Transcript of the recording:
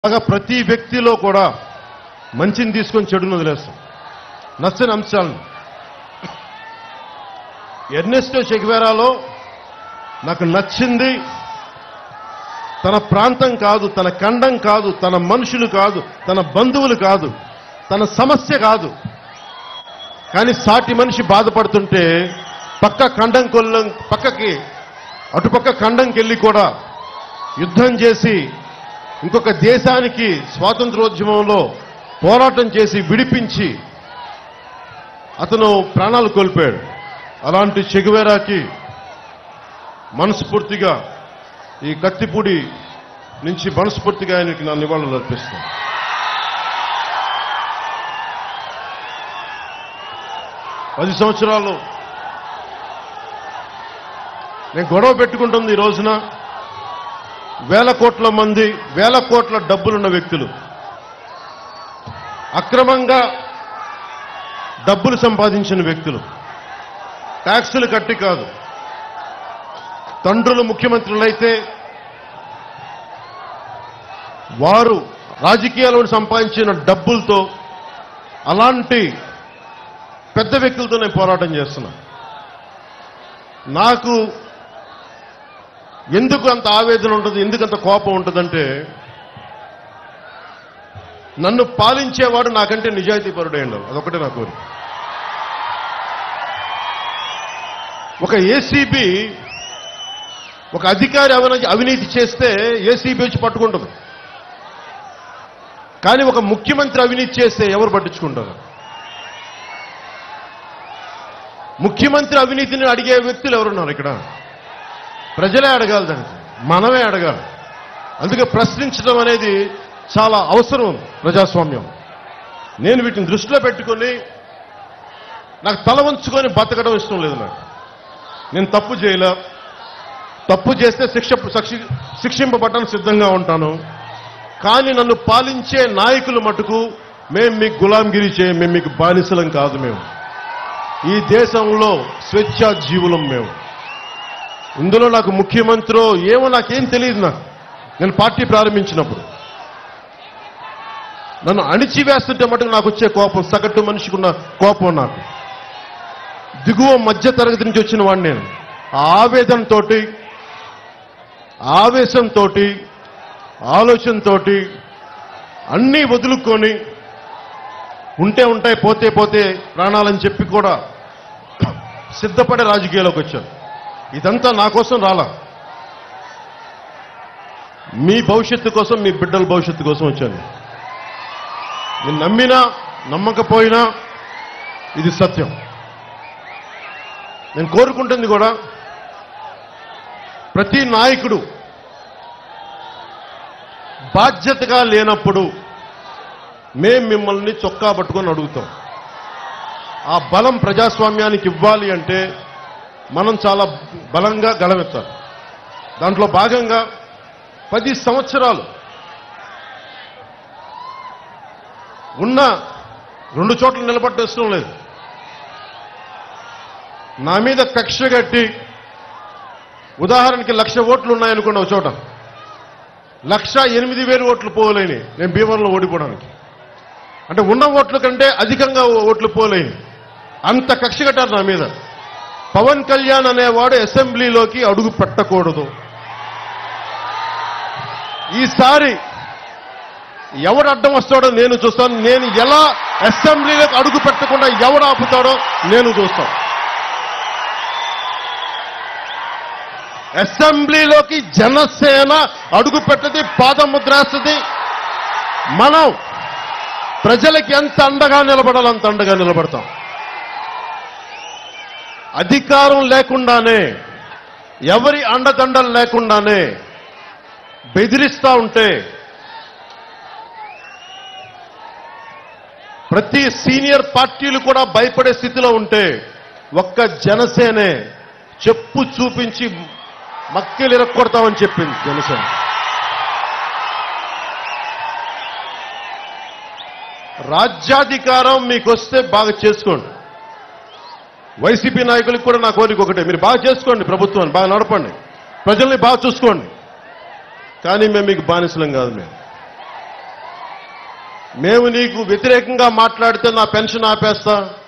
అలాగా ప్రతి వ్యక్తిలో కూడా మంచిని తీసుకొని చెడును వదిలేస్తాం నచ్చని అంశాలను ఎర్నెస్టో చెగివేరాలో నాకు నచ్చింది తన ప్రాంతం కాదు తన ఖండం కాదు తన మనుషులు కాదు తన బంధువులు కాదు తన సమస్య కాదు కానీ సాటి మనిషి బాధపడుతుంటే పక్క ఖండం కొల్లం పక్కకి అటుపక్క ఖండంకి వెళ్ళి కూడా యుద్ధం చేసి ఇంకొక దేశానికి స్వాతంత్రోద్యమంలో పోరాటం చేసి విడిపించి అతను ప్రాణాలు కోల్పోయాడు అలాంటి చెగువేరాకి మనస్ఫూర్తిగా ఈ కత్తిపూడి నుంచి మనస్ఫూర్తిగా ఆయనకి నా నివాళులు అర్పిస్తాను పది సంవత్సరాలు నేను గొడవ పెట్టుకుంటుంది ఈ రోజున వేల కోట్ల మంది వేల కోట్ల డబ్బులున్న వ్యక్తులు అక్రమంగా డబ్బులు సంపాదించిన వ్యక్తులు ట్యాక్సులు కట్టి కాదు తండ్రులు ముఖ్యమంత్రులైతే వారు రాజకీయాలను సంపాదించిన డబ్బులతో అలాంటి పెద్ద వ్యక్తులతో నేను పోరాటం చేస్తున్నా నాకు ఎందుకు అంత ఆవేదన ఉంటుంది ఎందుకు అంత కోపం ఉంటుందంటే నన్ను పాలించేవాడు నాకంటే నిజాయితీపరుడే ఉండాలి అదొకటే నా కోరిక ఒక ఏసీబీ ఒక అధికారి అవినీతి అవినీతి చేస్తే ఏసీబీ వచ్చి పట్టుకుంటుంది కానీ ఒక ముఖ్యమంత్రి అవినీతి చేస్తే ఎవరు పట్టించుకుంటారు ముఖ్యమంత్రి అవినీతిని అడిగే వ్యక్తులు ఎవరున్నారు ఇక్కడ ప్రజలే అడగాలి దానికి మనమే అడగాలి అందుకే ప్రశ్నించడం అనేది చాలా అవసరం ప్రజాస్వామ్యం నేను వీటిని దృష్టిలో పెట్టుకొని నాకు తల వంచుకొని బతకడం ఇష్టం లేదు నాకు నేను తప్పు చేయలే తప్పు చేస్తే శిక్ష శిక్షి- శిక్షింపబడటానికి సిద్ధంగా ఉంటాను కానీ నన్ను పాలించే నాయకులు మటుకు మేము మీకు గులాంగిరి చేయం మేము మీకు బానిసలం కాదు మేము ఈ దేశంలో స్వేచ్ఛా జీవులం మేము ఇందులో నాకు ముఖ్యమంత్రి ఏమో నాకేం తెలియదు నాకు నేను పార్టీ ప్రారంభించినప్పుడు నన్ను అణిచివేస్తుంటే మటుకు నాకు వచ్చే కోపం సగటు మనిషికి ఉన్న కోపం నాకు దిగువ మధ్య తరగతి నుంచి వచ్చిన వాడిని నేను ఆ ఆవేదనతోటి ఆవేశంతో ఆలోచనతోటి అన్నీ వదులుకొని ఉంటే ఉంటాయి పోతే పోతే ప్రాణాలని చెప్పి కూడా సిద్ధపడే రాజకీయాల్లోకి వచ్చాను ఇదంతా నా కోసం రాలా మీ భవిష్యత్తు కోసం మీ బిడ్డల భవిష్యత్తు కోసం వచ్చాను నేను నమ్మినా నమ్మకపోయినా ఇది సత్యం నేను కోరుకుంటుంది కూడా ప్రతి నాయకుడు బాధ్యతగా లేనప్పుడు మేం మిమ్మల్ని చొక్కా పట్టుకొని అడుగుతాం ఆ బలం ప్రజాస్వామ్యానికి ఇవ్వాలి అంటే మనం చాలా బలంగా గళమెత్తాలి దాంట్లో భాగంగా పది సంవత్సరాలు ఉన్న రెండు చోట్ల నిలబడటం ఇష్టం లేదు నా మీద కక్ష కట్టి ఉదాహరణకి లక్ష ఓట్లు ఉన్నాయనుకోండి ఒక చోట లక్ష ఎనిమిది వేలు ఓట్లు పోలేని నేను భీమవరంలో ఓడిపోవడానికి అంటే ఉన్న ఓట్ల కంటే అధికంగా ఓట్లు పోలేని అంత కక్ష కట్టారు నా మీద పవన్ కళ్యాణ్ అనేవాడు అసెంబ్లీలోకి అడుగు పెట్టకూడదు ఈసారి ఎవడు అడ్డం వస్తాడో నేను చూస్తాను నేను ఎలా అసెంబ్లీలోకి అడుగు పెట్టకుండా ఎవడు ఆపుతాడో నేను చూస్తాను అసెంబ్లీలోకి జనసేన అడుగు పెట్టది పాదముద్రేస్తుంది మనం ప్రజలకి ఎంత అండగా నిలబడాలో అంత అండగా నిలబడతాం అధికారం లేకుండానే ఎవరి అండదండలు లేకుండానే బెదిరిస్తా ఉంటే ప్రతి సీనియర్ పార్టీలు కూడా భయపడే స్థితిలో ఉంటే ఒక్క జనసేనే చెప్పు చూపించి మక్కెలు ఇరక్కొడతామని చెప్పింది జనసేన రాజ్యాధికారం మీకు వస్తే బాగా చేసుకోండి వైసీపీ నాయకులకు కూడా నా కోరిక ఒకటే మీరు బాగా చేసుకోండి ప్రభుత్వాన్ని బాగా నడపండి ప్రజల్ని బాగా చూసుకోండి కానీ మేము మీకు బానిసలం కాదు మేము మేము నీకు వ్యతిరేకంగా మాట్లాడితే నా పెన్షన్ ఆపేస్తా